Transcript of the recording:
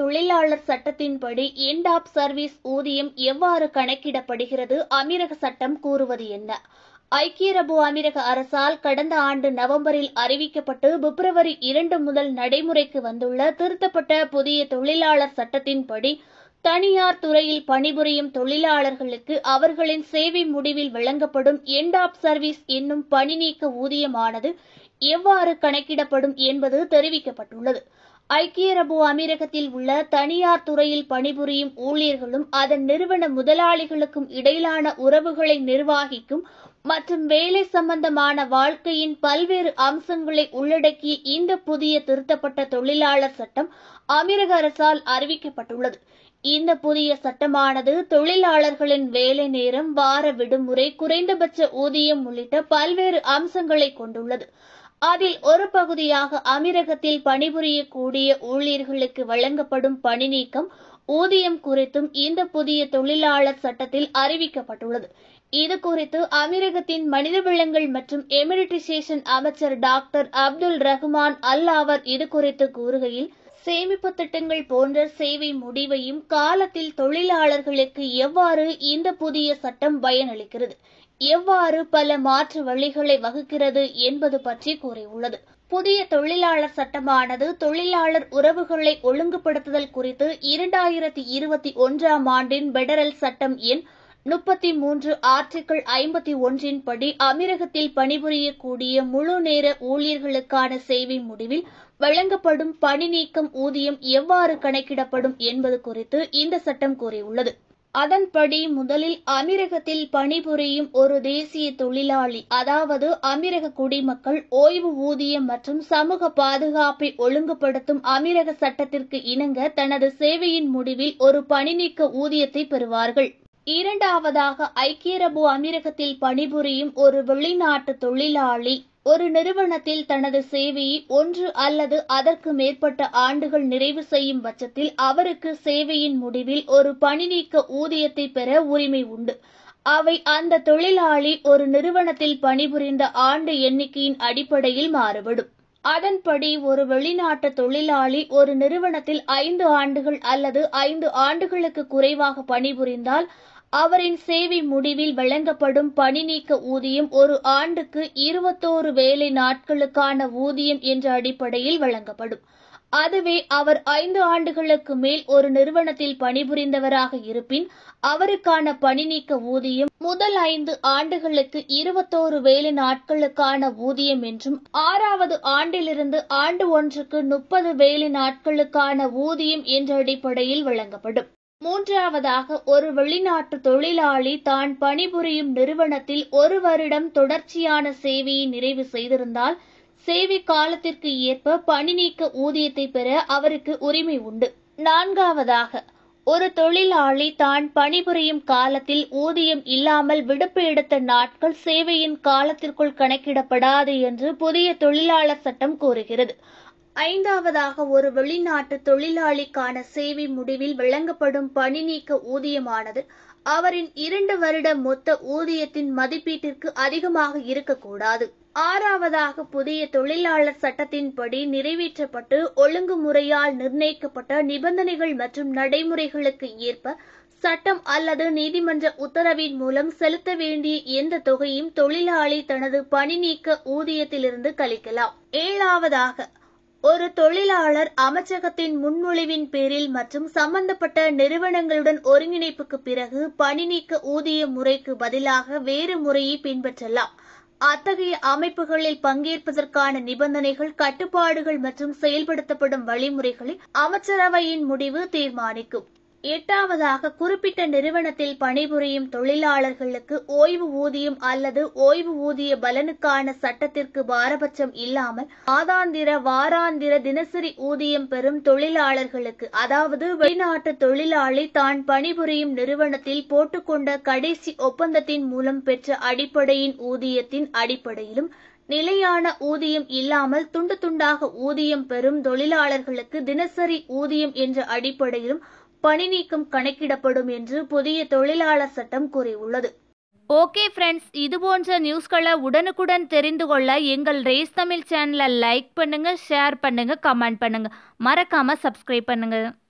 தொழிலாளர் சட்டத்தின்படி end of service ஊதியம் எவ்வாறு கணக்கிடப்படுகிறது அமீரக சட்டம் கூறுவது என்ன ஐக்கிய அரபு அமீரக அரசால் கடந்த ஆண்டு நவம்பரில் அறிவிக்கப்பட்டு பிப்ரவரி இரண்டு முதல் நடைமுறைக்கு வந்துள்ள திருத்தப்பட்ட புதிய தொழிலாளர் சட்டத்தின்படி தனியார் துறையில் பணிபுரியும் தொழிலாளர்களுக்கு அவர்களின் சேவை முடிவில் வழங்கப்படும் எண்ட் ஆப் சர்வீஸ் என்னும் பணி நீக்க ஊதியமானது எவ்வாறு கணக்கிடப்படும் என்பது தெரிவிக்கப்பட்டுள்ளது ஐக்கிய அரபு அமீரகத்தில் உள்ள தனியார் துறையில் பணிபுரியும் ஊழியர்களும் அதன் நிறுவன முதலாளிகளுக்கும் இடையிலான உறவுகளை நிர்வாகிக்கும் மற்றும் வேலை சம்பந்தமான வாழ்க்கையின் பல்வேறு அம்சங்களை உள்ளடக்கிய இந்த புதிய திருத்தப்பட்ட தொழிலாளர் சட்டம் அமீரக அரசால் அறிவிக்கப்பட்டுள்ளது இந்த புதிய சட்டமானது தொழிலாளர்களின் வேலை நேரம் வார விடுமுறை குறைந்தபட்ச ஊதியம் உள்ளிட்ட பல்வேறு அம்சங்களை கொண்டுள்ளது அதில் ஒரு பகுதியாக அமீரகத்தில் பணிபுரியக்கூடிய ஊழியர்களுக்கு வழங்கப்படும் பணி நீக்கம் ஊதியம் குறித்தும் இந்த புதிய தொழிலாளர் சட்டத்தில் அறிவிக்கப்பட்டுள்ளது இது குறித்து அமீரகத்தின் மனித வளங்கள் மற்றும் எமிரிட்டிசேஷன் அமைச்சர் டாக்டர் அப்துல் ரஹ்மான் அல் அவர் இது குறித்து கூறுகையில் சேமிப்பு திட்டங்கள் போன்ற சேவை முடிவையும் காலத்தில் தொழிலாளர்களுக்கு எவ்வாறு இந்த புதிய சட்டம் பயனளிக்கிறது எவ்வாறு பல மாற்று வழிகளை வகுக்கிறது என்பது பற்றி கூறியுள்ளது புதிய தொழிலாளர் சட்டமானது தொழிலாளர் உறவுகளை ஒழுங்குபடுத்துதல் குறித்து இரண்டாயிரத்தி இருபத்தி ஒன்றாம் ஆண்டின் பெடரல் சட்டம் எண் முப்பத்தி மூன்று ஆர்டிகிள் ஐம்பத்தி ஒன்றின் படி அமீரகத்தில் பணிபுரியக்கூடிய முழு நேர ஊழியர்களுக்கான சேவை முடிவில் வழங்கப்படும் பணி நீக்கம் ஊதியம் எவ்வாறு கணக்கிடப்படும் என்பது குறித்து இந்த சட்டம் கூறியுள்ளது அதன்படி முதலில் அமீரகத்தில் பணிபுரியும் ஒரு தேசிய தொழிலாளி அதாவது அமீரக குடிமக்கள் ஓய்வு ஊதியம் மற்றும் சமூக பாதுகாப்பை ஒழுங்குபடுத்தும் அமீரக சட்டத்திற்கு இணங்க தனது சேவையின் முடிவில் ஒரு பணி நீக்க ஊதியத்தை பெறுவார்கள் இரண்டாவதாக ஐக்கிய அரபு அமீரகத்தில் பணிபுரியும் ஒரு வெளிநாட்டு தொழிலாளி ஒரு நிறுவனத்தில் தனது சேவையை ஒன்று அல்லது அதற்கு மேற்பட்ட ஆண்டுகள் நிறைவு செய்யும் பட்சத்தில் அவருக்கு சேவையின் முடிவில் ஒரு பணி நீக்க ஊதியத்தை பெற உரிமை உண்டு அவை அந்த தொழிலாளி ஒரு நிறுவனத்தில் பணிபுரிந்த ஆண்டு எண்ணிக்கையின் அடிப்படையில் மாறுபடும் அதன்படி ஒரு வெளிநாட்டு தொழிலாளி ஒரு நிறுவனத்தில் ஐந்து ஆண்டுகள் அல்லது ஐந்து ஆண்டுகளுக்கு குறைவாக பணிபுரிந்தால் அவரின் சேவை முடிவில் வழங்கப்படும் பணி நீக்க ஊதியம் ஒரு ஆண்டுக்கு இருபத்தோரு வேலை நாட்களுக்கான ஊதியம் என்ற அடிப்படையில் வழங்கப்படும் அதுவே அவர் ஐந்து ஆண்டுகளுக்கு மேல் ஒரு நிறுவனத்தில் பணிபுரிந்தவராக இருப்பின் அவருக்கான பணி நீக்க ஊதியம் முதல் ஐந்து ஆண்டுகளுக்கு இருபத்தோரு வேலை நாட்களுக்கான ஊதியம் என்றும் ஆறாவது ஆண்டிலிருந்து ஆண்டு ஒன்றுக்கு முப்பது வேலை நாட்களுக்கான ஊதியம் என்ற அடிப்படையில் வழங்கப்படும் மூன்றாவதாக ஒரு வெளிநாட்டு தொழிலாளி தான் பணிபுரியும் நிறுவனத்தில் ஒரு வருடம் தொடர்ச்சியான சேவையை நிறைவு செய்திருந்தால் சேவை காலத்திற்கு ஏற்ப பணி நீக்க ஊதியத்தை பெற அவருக்கு உரிமை உண்டு நான்காவதாக ஒரு தொழிலாளி தான் பணிபுரியும் காலத்தில் ஊதியம் இல்லாமல் விடுப்பு எடுத்த நாட்கள் சேவையின் காலத்திற்குள் கணக்கிடப்படாது என்று புதிய தொழிலாளர் சட்டம் கூறுகிறது ஐந்தாவதாக ஒரு வெளிநாட்டு தொழிலாளிக்கான சேவை முடிவில் வழங்கப்படும் பணி நீக்க ஊதியமானது அவரின் இரண்டு வருட மொத்த ஊதியத்தின் மதிப்பீட்டிற்கு அதிகமாக இருக்கக்கூடாது ஆறாவதாக புதிய தொழிலாளர் சட்டத்தின்படி நிறைவேற்றப்பட்டு ஒழுங்குமுறையால் நிர்ணயிக்கப்பட்ட நிபந்தனைகள் மற்றும் நடைமுறைகளுக்கு ஏற்ப சட்டம் அல்லது நீதிமன்ற உத்தரவின் மூலம் செலுத்த வேண்டிய எந்த தொகையும் தொழிலாளி தனது பணி நீக்க ஊதியத்திலிருந்து கழிக்கலாம் ஏழாவதாக ஒரு தொழிலாளர் அமைச்சகத்தின் முன்மொழிவின் பேரில் மற்றும் சம்பந்தப்பட்ட நிறுவனங்களுடன் ஒருங்கிணைப்புக்கு பிறகு பணி நீக்க ஊதிய முறைக்கு பதிலாக வேறு முறையை பின்பற்றலாம் அத்தகைய அமைப்புகளில் பங்கேற்பதற்கான நிபந்தனைகள் கட்டுப்பாடுகள் மற்றும் செயல்படுத்தப்படும் வழிமுறைகளை அமைச்சரவையின் முடிவு தீர்மானிக்கும் எட்டாவதாக குறிப்பிட்ட நிறுவனத்தில் பணிபுரியும் தொழிலாளர்களுக்கு ஓய்வு ஊதியம் அல்லது ஓய்வு ஊதிய பலனுக்கான சட்டத்திற்கு பாரபட்சம் இல்லாமல் மாதாந்திர வாராந்திர தினசரி ஊதியம் பெறும் தொழிலாளர்களுக்கு அதாவது வெளிநாட்டு தொழிலாளி தான் பணிபுரியும் நிறுவனத்தில் போட்டுக்கொண்ட கடைசி ஒப்பந்தத்தின் மூலம் பெற்ற அடிப்படையின் ஊதியத்தின் அடிப்படையிலும் நிலையான ஊதியம் இல்லாமல் துண்டு துண்டாக ஊதியம் பெறும் தொழிலாளர்களுக்கு தினசரி ஊதியம் என்ற அடிப்படையிலும் பணி நீக்கம் கணக்கிடப்படும் என்று புதிய தொழிலாளர் சட்டம் கூறியுள்ளது ஓகே ஃப்ரெண்ட்ஸ் இது போன்ற நியூஸ்களை உடனுக்குடன் தெரிந்து கொள்ள எங்கள் ரேஸ் தமிழ் சேனலை லைக் பண்ணுங்க ஷேர் பண்ணுங்க கமெண்ட் பண்ணுங்க மறக்காம சப்ஸ்கிரைப் பண்ணுங்க